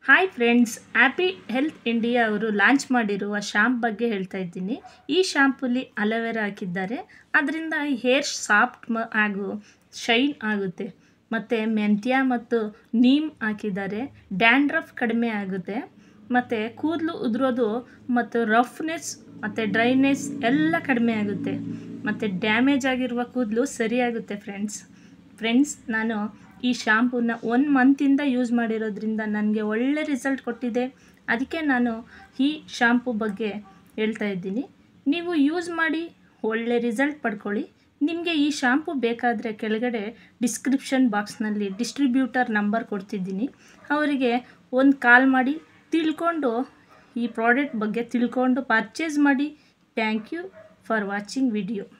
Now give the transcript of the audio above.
hi friends happy health India ಅವರು launch ಮಾಡಿರುವ shampoo ಬಗ್ಗೆ ಹೇಳ್ತಾ ಇದ್ದೀನಿ ಈ ಶ್ಯಾಂಪುಲಿ ಅಲೋವೆರಾ ಹಾಕಿದ್ದಾರೆ ಅದರಿಂದ ಹೇರ್ ಸಾಫ್ಟ್ ಮ ಹಾಗೂ ಶೈನ್ ಆಗುತ್ತೆ ಮತ್ತು ಮೆಂತ್ಯ ಮತ್ತು ನೀಮ್ ಹಾಕಿದ್ದಾರೆ ಡ್ಯಾಂಡ್ರಫ್ ಕಡಿಮೆ ಆಗುತ್ತೆ ಮತ್ತು ಕೂದಲು ಉದುರೋದು ಮತ್ತು ರಫ್ನೆಸ್ ಮತ್ತು ಡ್ರೈನೆಸ್ ಎಲ್ಲ ಕಡಿಮೆ ಆಗುತ್ತೆ ಮತ್ತು ಡ್ಯಾಮೇಜ್ ಆಗಿರುವ ಕೂದಲು ಸರಿಯಾಗುತ್ತೆ ಫ್ರೆಂಡ್ಸ್ ಫ್ರೆಂಡ್ಸ್ ನಾನು ಈ ಶ್ಯಾಂಪೂನ ಒನ್ ಮಂತಿಂದ ಯೂಸ್ ಮಾಡಿರೋದ್ರಿಂದ ನನಗೆ ಒಳ್ಳೆ ರಿಸಲ್ಟ್ ಕೊಟ್ಟಿದೆ ಅದಕ್ಕೆ ನಾನು ಈ ಶ್ಯಾಂಪು ಬಗ್ಗೆ ಹೇಳ್ತಾ ಇದ್ದೀನಿ ನೀವು ಯೂಸ್ ಮಾಡಿ ಒಳ್ಳೆ ರಿಸಲ್ಟ್ ಪಡ್ಕೊಳ್ಳಿ ನಿಮಗೆ ಈ ಶ್ಯಾಂಪು ಬೇಕಾದರೆ ಕೆಳಗಡೆ ಡಿಸ್ಕ್ರಿಪ್ಷನ್ ಬಾಕ್ಸ್ನಲ್ಲಿ ಡಿಸ್ಟ್ರಿಬ್ಯೂಟರ್ ನಂಬರ್ ಕೊಡ್ತಿದ್ದೀನಿ ಅವರಿಗೆ ಒಂದು ಕಾಲ್ ಮಾಡಿ ತಿಳ್ಕೊಂಡು ಈ ಪ್ರಾಡಕ್ಟ್ ಬಗ್ಗೆ ತಿಳ್ಕೊಂಡು ಪರ್ಚೇಸ್ ಮಾಡಿ thank you for watching video